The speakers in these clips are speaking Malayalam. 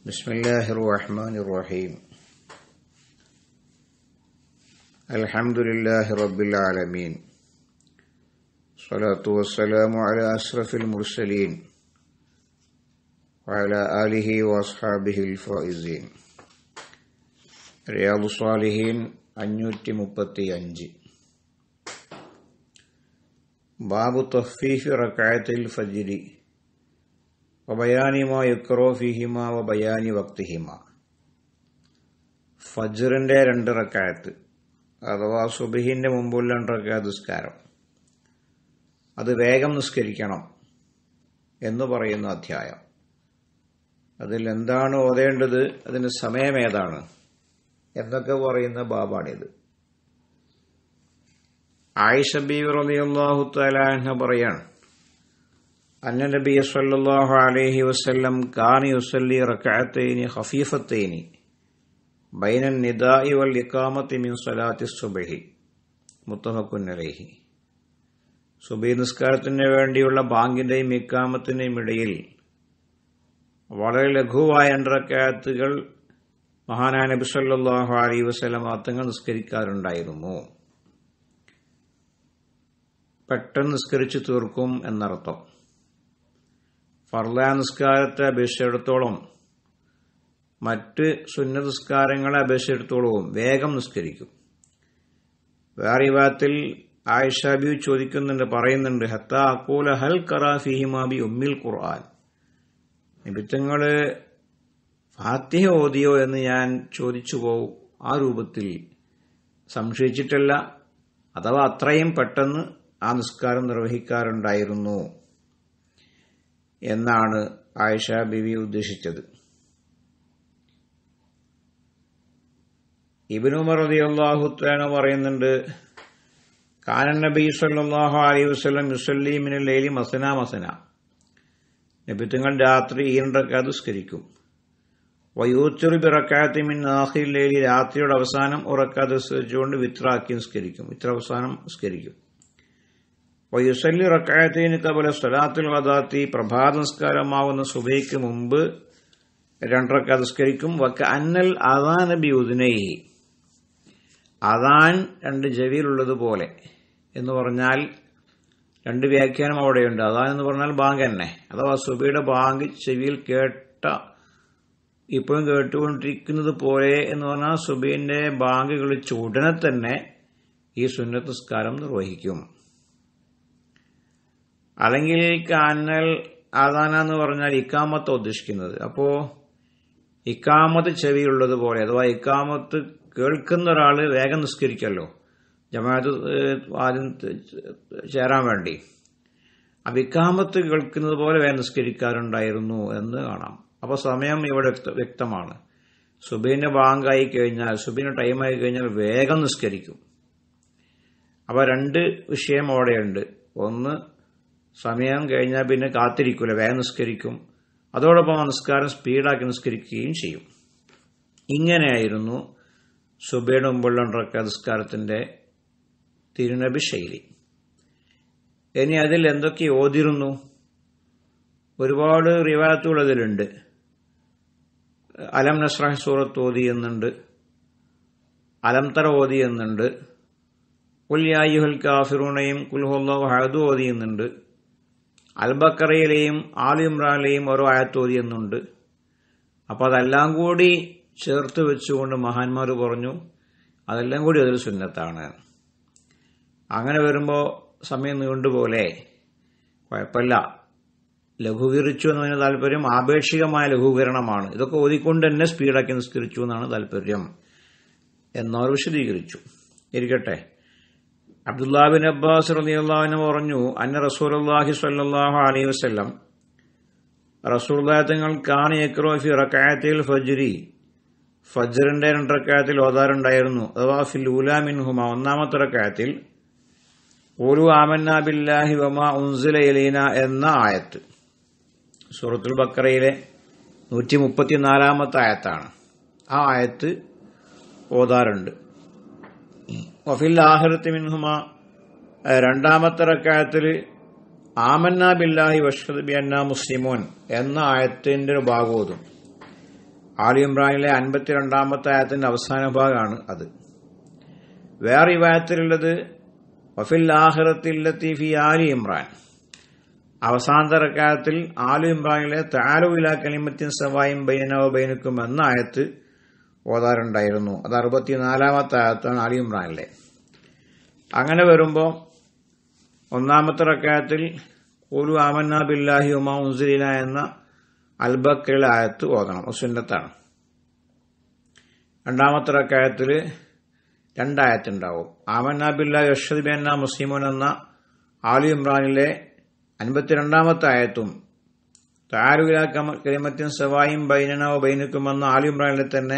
بسم الله الرحمن الرحيم الحمد لله رب العالمين الصلاة والسلام على أشرف المرسلين وعلى آله وأصحابه الفائزين റിയാദ് സ്വാലിഹീൻ അഞ്ഞൂറ്റി മുപ്പത്തി അഞ്ച് ബാബു തഫീഫ് റക്കായത്തിൽ ഫജിരി വബയാനിമ യുക്രോ ഫിഹിമ വബയാനി വക്തിഹിമ ഫജറിന്റെ രണ്ട് റക്കായത്ത് അഥവാ സുബഹിന്റെ മുമ്പുള്ള രണ്ട് റക്കായത്ത് നിസ്കാരം അത് വേഗം നിസ്കരിക്കണം എന്ന് പറയുന്ന അധ്യായം അതിൽ എന്താണ് ഓതേണ്ടത് അതിന് സമയം ഏതാണ് എന്നൊക്കെ പറയുന്ന ബാബാണിത് ആയിഷ ബീവി റളിയല്ലാഹു തആല അൻഹ പറയാണ് അന്ന നബി സല്ലല്ലാഹു അലൈഹി വസല്ലം കാന യുസല്ലി റക്അത്തൈനി ഖഫീഫത്തൈനി ബൈന നിദാഇ വൽ ഇഖാമത്തി മിൻ സ്വലാത്തി സുബ്ഹി മുത്തഫഖുൻ അലൈഹി സുബഹി നിസ്കാരത്തിന് വേണ്ടിയുള്ള ബാങ്കിന്റെയും ഇക്കാമത്തിന്റെയും ഇടയിൽ വളരെ ലഘുവായ രണ്ടറക്കാത്തുകൾ മഹാനായ നബി സല്ലല്ലാഹു അലൈഹി വസല്ലം തങ്ങൾ നിസ്കരിക്കാറുണ്ടായിരുന്നു പെട്ടെന്ന് നിസ്കരിച്ചു തീർക്കും എന്നർത്ഥം ഫർല നിസ്കാരത്തെ അപേക്ഷിച്ചിടത്തോളം മറ്റ് സുന്ന നിസ്കാരങ്ങളെ അപേക്ഷിച്ചിടത്തോളവും വേഗം നിസ്കരിക്കും വേറെ വിഭാഗത്തിൽ ആയിഷാബി ചോദിക്കുന്നുണ്ട് പറയുന്നുണ്ട് ഹത്ത അക്കൂല ഹൽ കറാ ഫിഹിമാബി ഉമ്മിൽ ഖുർആൻ നിമിത്തങ്ങള് ഫാത്തിഹ ഓതിയോ എന്ന് ഞാൻ ചോദിച്ചു പോകും ആ രൂപത്തിൽ സംശയിച്ചിട്ടല്ല അഥവാ അത്രയും പെട്ടെന്ന് ആ നിസ്കാരം നിർവഹിക്കാറുണ്ടായിരുന്നു എന്നാണ് ആയിഷ ബിവി ഉദ്ദേശിച്ചത് ഇബിനുമർ റളിയല്ലാഹു പറയുന്നുണ്ട് കാനൻ നബി സല്ലല്ലാഹു അലൈഹി വസല്ലം യുസല്ലി മിനൽ ലൈലി മസന മസന നബിത്തുങ്ങൾ രാത്രി ഈരണ്ടക്കാത് നിസ്കരിക്കും വയൂച്ചറി ബിറക്കാത്തി മിൻ ആഖിൽ ലൈലി രാത്രിയുടെ അവസാനം ഉറക്കാതെ നിസ്കരിച്ചുകൊണ്ട് വിത്രാക്കി നിസ്കരിക്കും വിത്ര അവസാനം നിസ്കരിക്കും വയുസല്ലി റക്കായത്തിന് കബല സ്വലാത്തുൽ വദാത്തി പ്രഭാത നിസ്കാരമാവുന്ന സുബൈക്ക് മുമ്പ് രണ്ടറക്ക നിസ്കരിക്കും വക്ക അന്നൽ അദാൻ നബി ഉദിനൈഹി അദാൻ രണ്ട് ജവിയിലുള്ളതുപോലെ എന്ന് പറഞ്ഞാൽ രണ്ട് വ്യാഖ്യാനം അവിടെയുണ്ട് അദാൻ എന്ന് പറഞ്ഞാൽ ബാങ്ക് തന്നെ അഥവാ സുബൈയുടെ ബാങ്ക് ചെവിയിൽ കേട്ട ഇപ്പോഴും കേട്ടുകൊണ്ടിരിക്കുന്നത് പോലെ എന്ന് പറഞ്ഞാൽ സുബൈന്റെ ബാങ്ക് കളിച്ച് ഉടനെ തന്നെ ഈ സുന്നത്ത് നിസ്കാരം നിർവഹിക്കും അല്ലെങ്കിൽ കാനൽ ആദാന എന്ന് പറഞ്ഞാൽ ഇക്കാമത്ത് ഉദ്ദേശിക്കുന്നത് അപ്പോ ഇക്കാമത്ത് ചെവിയുള്ളത് പോലെ അഥവാ ഇക്കാമത്ത് കേൾക്കുന്ന ഒരാള് വേഗം നിസ്കരിക്കല്ലോ ജമാഅത്ത് ആദ്യം ചേരാൻ വേണ്ടി അപ്പൊ ഇക്കാമത്ത് കേൾക്കുന്നത് പോലെ വേഗം നിസ്കരിക്കാറുണ്ടായിരുന്നു എന്ന് കാണാം അപ്പൊ സമയം ഇവിടെ വ്യക്തമാണ് സുബീന്റെ ബാങ്കായി കഴിഞ്ഞാൽ സുബീന്റെ ടൈമായി കഴിഞ്ഞാൽ വേഗം നിസ്കരിക്കും അപ്പൊ രണ്ട് വിഷയം അവിടെയുണ്ട് ഒന്ന് സമയം കഴിഞ്ഞാൽ പിന്നെ കാത്തിരിക്കൂല വേഗം നിസ്കരിക്കും അതോടൊപ്പം ആ നിസ്കാരം സ്പീഡാക്കി നിസ്കരിക്കുകയും ചെയ്യും ഇങ്ങനെയായിരുന്നു സുബയുടെ മുമ്പുള്ള റക്ക നിസ്കാരത്തിന്റെ തിരുനബി ശൈലി ഇനി അതിൽ എന്തൊക്കെ ഓതിരുന്നു ഒരുപാട് റിവായത്തുകൾ അതിലുണ്ട് അലം നസ്രാഹ് സൂറത്ത് ഓതി എന്നുണ്ട് അലംതറ ഓതി എന്നുണ്ട് കുല്യായുഹൽ കാഫിറൂണയും കുൽഹുല്ലാഹു ഹദു ഓതി എന്നുണ്ട് അൽബക്കറയിലെയും ആൽ ഇമ്രാനിലെയും ഓരോ ആയത്തോതി എന്നുണ്ട് അപ്പോൾ അതെല്ലാം കൂടി ചേർത്ത് വെച്ചുകൊണ്ട് മഹാന്മാർ പറഞ്ഞു അതെല്ലാം കൂടി അതിൽ സുന്നത്താണ് അങ്ങനെ വരുമ്പോൾ സമയം നീണ്ടുപോലെ കുഴപ്പമില്ല ലഘൂകരിച്ചു എന്നതിന് താല്പര്യം ആപേക്ഷികമായ ലഘൂകരണമാണ് ഇതൊക്കെ ഓതിക്കൊണ്ട് തന്നെ സ്പീഡാക്കി നിസ്കരിച്ചു എന്നാണ് താല്പര്യം എന്നവർ വിശദീകരിച്ചു ഇരിക്കട്ടെ അബ്ദുല്ലാബിൻ അബ്ബാസ് റളിയല്ലാഹു പറഞ്ഞു അന്ന റസൂലുള്ളാഹി സ്വല്ലല്ലാഹു അലൈഹി വസല്ലം റസൂലുള്ളാഹി തങ്ങൾ കാന യക്റു ഫി റകഅത്തിൽ ഫജ്രി ഫജ്റിന്റെ രണ്ട് റകഅത്തിൽ ഓതാറുണ്ടായിരുന്നു അഥവാ ഫിൽ ഊലാ മിൻഹുമ ഒന്നാമത്തെ റകഅത്തിൽ ഖൂലു ആമന്നാ ബില്ലാഹി വമാ ഉൻസില ഇലൈന എന്ന ആയത്ത് സൂറത്തുൽ ബക്കറയിലെ നൂറ്റി മുപ്പത്തിനാലാമത്തെ ആയത്താണ് ആ ആയത്ത് ഓതാറുണ്ട് വഫിൽ ആഹിറത്തി മിൻഹുമ രണ്ടാമത്തെ റക്കായത്തിൽ ആമന്ന ബില്ലാഹി വഷ്ഹദ് ബി അന്ന മുസ്ലിമോൻ എന്ന ആയത്തിന്റെ ഒരു ഭാഗം ഓതും ആലി ഇമ്രാനിലെ അൻപത്തിരണ്ടാമത്തെ ആയത്തിന്റെ അവസാന ഭാഗമാണ് അത് വേറെ വിവാഹത്തിലുള്ളത് വഫിൽ ആഹിറത്തിൽ ലത്തീഫി ആലി ഇമ്രാൻ അവസാനത്തെ റക്കായത്തിൽ ആലു ഇമ്രാനിലെ താലുവില കലിമത്തിൻ സവായും ബൈനവ ബൈനുക്കും എന്ന ആയത്ത് ഓതാറുണ്ടായിരുന്നു അത് അറുപത്തിനാലാമത്തെ ആയത്താണ് ആലി ഇമ്രാനിലെ അങ്ങനെ വരുമ്പോൾ ഒന്നാമത്തെ റക്കായത്തിൽ ഒരു ആമന്ന ബില്ലാഹി ഉമാ ഉൻസിലിന എന്ന അൽബക്കയിലെ ആയത്ത് ഓതണം സുന്നത്താണ് രണ്ടാമത്തെ റക്കായത്തിൽ രണ്ടായത്തുണ്ടാവും ആമന്ന ബില്ലാഹി അഷദ് ബിന്ന മുസ്ലിമുൻ എന്ന ആലി ഇമ്രാനിലെ അൻപത്തിരണ്ടാമത്തെ ആയത്തും താരുവില കരിമത്തിൻ സവായും ബൈനനോ ബൈനുക്കും എന്ന ആലി ഇമ്രാനിലെ തന്നെ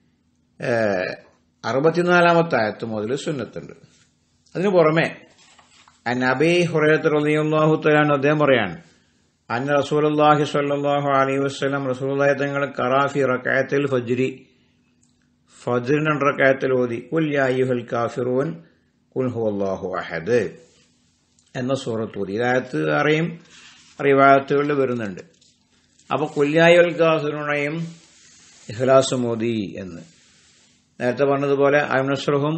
അറുപത്തിനാലാമത്തെ ആയത്ത് മുതൽ സുന്നത്തുണ്ട് അതിനു പുറമെ നബി ഹുറൈത്ത് റളിയല്ലാഹു തആല അദ്ദേഹം പറയാണ് അന്ന റസൂലുള്ളാഹി സ്വല്ലല്ലാഹു അലൈഹി വസല്ലം റസൂലുള്ളാഹി തങ്ങൾ ഖറാഫി റകഅത്തിൽ ഫജ്രി ഫജ്റിന് റകഅത്തിൽ ഓതി ഖുൽ യാ അയ്യുഹൽ കാഫിറൂൻ ഖുൽ ഹുവല്ലാഹു അഹദ് എന്ന സൂറത്ത് ഓതി ഇതായത്ത് അറിയും റിവായത്തുകളിൽ വരുന്നുണ്ട് അപ്പൊ കുല്യായുൽ കാഫിറുണയും ഇഖ്ലാസ് മോദി എന്ന് നേരത്തെ പറഞ്ഞതുപോലെ അംനസ്രഹും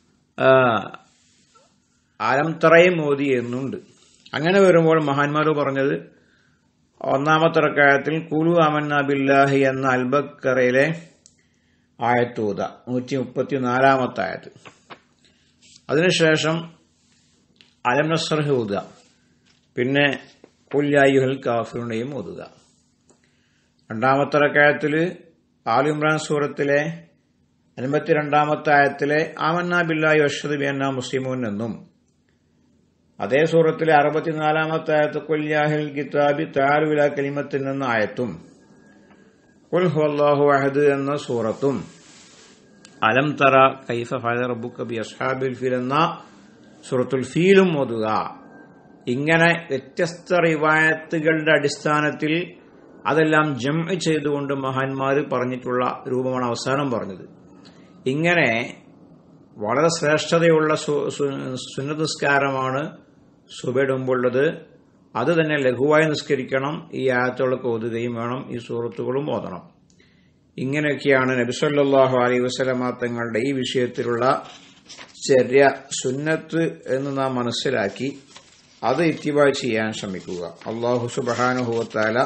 ആലംതറയും മോദി എന്നുണ്ട് അങ്ങനെ വരുമ്പോൾ മഹാന്മാർ പറഞ്ഞത് ഒന്നാമത്തെ റക്കായത്തിൽ കുലു അമന്ന ബില്ലാഹി എന്ന അൽബക്കറയിലെ ആയത്തൂത നൂറ്റി മുപ്പത്തിനാലാമത്തെ ആയത്ത് അതിനുശേഷം അലം നസ്രഹ് ഓതുക പിന്നെ കുല്യായുഹൽ കാഫിറുടെയും ഓതുക രണ്ടാമത്തെ റക്കായത്തിൽ ആലു ഇമ്രാൻ സൂറത്തിലെ അൻപത്തിരണ്ടാമത്തെ ആയത്തിലെ ആമന്ന ബില്ലാഹി അഷദ് ബിയന്ന മുസ്ലിമൂൻ എന്നും അതേ സൂറത്തിലെ അറുപത്തിനാലാമത്തെ ആയത്ത് കൊല്യാഹിൽ കിതാബി താലുവില കലിമത്തിൽ എന്ന ആയത്തും കുൽ ഹുവല്ലാഹു അഹദ് എന്ന സൂറത്തും അലം തറ കൈഫ ഫല റബ്ബുക ബി അസ്ഹാബിൽ ഫീൽ എന്ന സൂറത്തുൽ ഫീലും ഓതുക ഇങ്ങനെ വ്യത്യസ്ത റിവായത്തുകളുടെ അടിസ്ഥാനത്തിൽ അതെല്ലാം ജം ചെയ്തുകൊണ്ട് മഹാന്മാർ പറഞ്ഞിട്ടുള്ള രൂപമാണ് അവസാനം പറഞ്ഞത് ഇങ്ങനെ വളരെ ശ്രേഷ്ഠതയുള്ള സുന്നത നിസ്കാരമാണ് സുബൈടുമ്പുള്ളത് അത് തന്നെ ലഘുവായി നിസ്കരിക്കണം ഈ ആയത്തുകളൊക്കെ ഓതുകയും വേണം ഈ സൂറത്തുകളും ഓതണം ഇങ്ങനെയൊക്കെയാണ് നബിസല്ലാഹു അലൈ വസ്ലമ തങ്ങളുടെ ഈ വിഷയത്തിലുള്ള ചെറിയ സുന്നത്ത് എന്ന് നാം മനസ്സിലാക്കി അത് ഇത്തിബായ് ചെയ്യാൻ ശ്രമിക്കുക അള്ളാഹു സുബാനുഹുവത്താല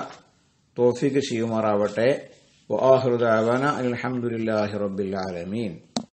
തോഫിക്ക് ചെയ്യുമാറാവട്ടെ വാഹൃദാവന അലഹമുല്ലാഹി റബ്ബിൽ ആലമീൻ